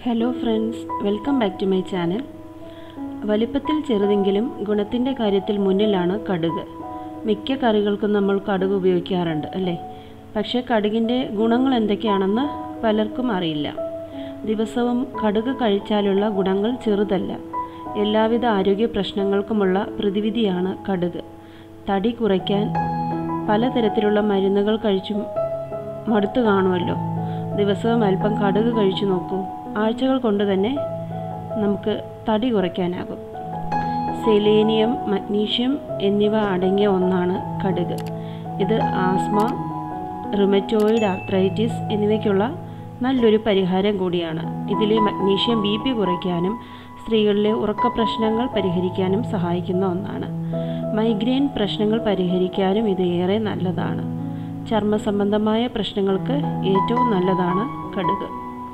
hello friends welcome back to my channel വലിപ്പത്തിൽ ചെറുതെങ്കിലും ഗുണത്തിൻ്റെ കാര്യത്തിൽ മുന്നിലാണ് കടുക് മിക്ക കറികൾക്കും നമ്മൾ കടുക് ഉപയോഗിക്കാറുണ്ട് അല്ലേ പക്ഷേ കടുകിൻ്റെ ഗുണങ്ങൾ എന്തൊക്കെയാണെന്ന് പലർക്കും അറിയില്ല ദിവസവും കടുക് കഴിച്ചാലുള്ള ഗുണങ്ങൾ ചെറുതല്ല എല്ലാവിധ ആരോഗ്യ പ്രശ്നങ്ങൾക്കുമുള്ള പ്രതിവിധിയാണ് കടുക് തടി കുറയ്ക്കാൻ പലതരത്തിലുള്ള മരുന്നുകൾ കഴിച്ചും മടുത്തു കാണുമല്ലോ ദിവസവും അല്പം കടുക് കഴിച്ചു നോക്കൂ ആഴ്ചകൾ കൊണ്ട് തന്നെ നമുക്ക് തടി കുറയ്ക്കാനാകും സെലേനിയം മഗ്നീഷ്യം എന്നിവ അടങ്ങിയ ഒന്നാണ് കടുക് ഇത് ആസ്മ റുമറ്റോയിഡ് ആർത്രൈറ്റിസ് എന്നിവയ്ക്കുള്ള നല്ലൊരു പരിഹാരം കൂടിയാണ് ഇതിലെ മഗ്നീഷ്യം ബി പി കുറയ്ക്കാനും സ്ത്രീകളിലെ ഉറക്ക പ്രശ്നങ്ങൾ പരിഹരിക്കാനും സഹായിക്കുന്ന ഒന്നാണ് മൈഗ്രെയിൻ പ്രശ്നങ്ങൾ പരിഹരിക്കാനും ഇത് ഏറെ നല്ലതാണ് ചർമ്മ സംബന്ധമായ പ്രശ്നങ്ങൾക്ക് ഏറ്റവും നല്ലതാണ് കടുക്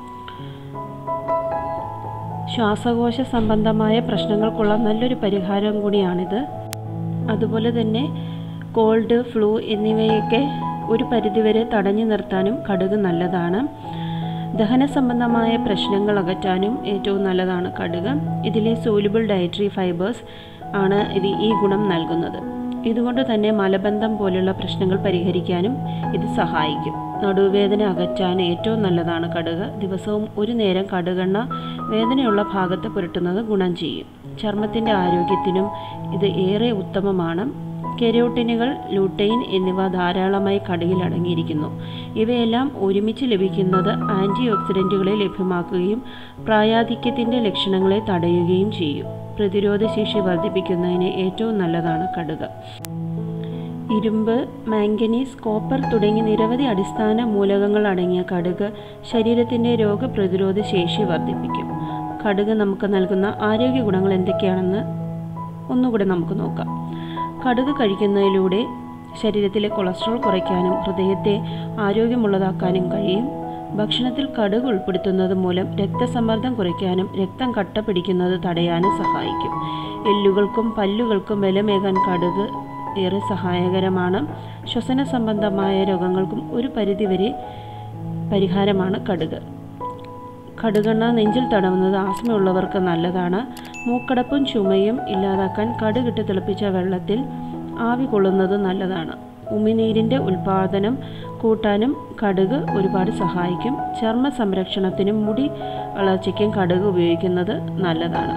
ശ്വാസകോശ സംബന്ധമായ പ്രശ്നങ്ങൾക്കുള്ള നല്ലൊരു പരിഹാരം കൂടിയാണിത് അതുപോലെ തന്നെ കോൾഡ് ഫ്ലൂ എന്നിവയൊക്കെ ഒരു പരിധിവരെ തടഞ്ഞു നിർത്താനും കടുക് നല്ലതാണ് ദഹന സംബന്ധമായ പ്രശ്നങ്ങൾ അകറ്റാനും ഏറ്റവും നല്ലതാണ് കടുക് ഇതിലെ സോലുബിൾ ഡയറ്ററി ഫൈബേഴ്സ് ആണ് ഇത് ഈ ഗുണം നൽകുന്നത് ഇതുകൊണ്ട് തന്നെ മലബന്ധം പോലുള്ള പ്രശ്നങ്ങൾ പരിഹരിക്കാനും ഇത് സഹായിക്കും നടുവേദന അകറ്റാൻ ഏറ്റവും നല്ലതാണ് കടുക് ദിവസവും ഒരു നേരം കടുകെണ്ണ വേദനയുള്ള ഭാഗത്ത് പുരട്ടുന്നത് ഗുണം ചെയ്യും ചർമ്മത്തിൻ്റെ ആരോഗ്യത്തിനും ഇത് ഏറെ ഉത്തമമാണ് കെരോട്ടിനുകൾ ലൂട്ടെയിൻ എന്നിവ ധാരാളമായി കടുകിൽ അടങ്ങിയിരിക്കുന്നു ഇവയെല്ലാം ഒരുമിച്ച് ലഭിക്കുന്നത് ആൻറ്റി ഓക്സിഡൻറ്റുകളെ ലഭ്യമാക്കുകയും പ്രായാധിക്യത്തിൻ്റെ ലക്ഷണങ്ങളെ തടയുകയും ചെയ്യും പ്രതിരോധശേഷി വർദ്ധിപ്പിക്കുന്നതിന് ഏറ്റവും നല്ലതാണ് കടുക് ഇരുമ്പ് മാംഗനീസ് കോപ്പർ തുടങ്ങി നിരവധി അടിസ്ഥാന മൂലകങ്ങൾ അടങ്ങിയ കടുക് ശരീരത്തിൻ്റെ രോഗപ്രതിരോധ ശേഷി വർദ്ധിപ്പിക്കും കടുക് നമുക്ക് നൽകുന്ന ആരോഗ്യ ഗുണങ്ങൾ എന്തൊക്കെയാണെന്ന് ഒന്നുകൂടെ നമുക്ക് നോക്കാം കടുക് കഴിക്കുന്നതിലൂടെ ശരീരത്തിലെ കൊളസ്ട്രോൾ കുറയ്ക്കാനും ഹൃദയത്തെ ആരോഗ്യമുള്ളതാക്കാനും കഴിയും ഭക്ഷണത്തിൽ കടുക് ഉൾപ്പെടുത്തുന്നത് മൂലം രക്തസമ്മർദ്ദം കുറയ്ക്കാനും രക്തം കട്ട പിടിക്കുന്നത് തടയാനും സഹായിക്കും എല്ലുകൾക്കും പല്ലുകൾക്കും ബലമേകാൻ കടുക് ഏറെ സഹായകരമാണ് ശ്വസന സംബന്ധമായ രോഗങ്ങൾക്കും ഒരു പരിധിവരെ പരിഹാരമാണ് കടുക് കടുകെണ്ണ നെഞ്ചിൽ തടവുന്നത് ആസ്മയുള്ളവർക്ക് നല്ലതാണ് മൂക്കടപ്പും ചുമയും ഇല്ലാതാക്കാൻ കടുകിട്ട് തിളപ്പിച്ച വെള്ളത്തിൽ ആവി കൊള്ളുന്നത് നല്ലതാണ് ഉമിനീരിൻ്റെ ഉൽപാദനം കൂട്ടാനും കടുക് ഒരുപാട് സഹായിക്കും ചർമ്മ സംരക്ഷണത്തിനും മുടി വളർച്ചയ്ക്കും കടുക് ഉപയോഗിക്കുന്നത് നല്ലതാണ്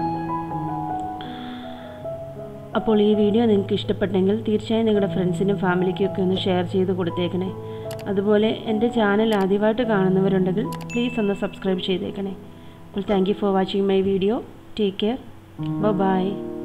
അപ്പോൾ ഈ വീഡിയോ നിങ്ങൾക്ക് ഇഷ്ടപ്പെട്ടെങ്കിൽ തീർച്ചയായും നിങ്ങളുടെ ഫ്രണ്ട്സിനും ഫാമിലിക്കും ഒക്കെ ഒന്ന് ഷെയർ ചെയ്ത് കൊടുത്തേക്കണേ അതുപോലെ എൻ്റെ ചാനൽ ആദ്യമായിട്ട് കാണുന്നവരുണ്ടെങ്കിൽ പ്ലീസ് ഒന്ന് സബ്സ്ക്രൈബ് ചെയ്തേക്കണേ അപ്പോൾ thank you for watching my video take care by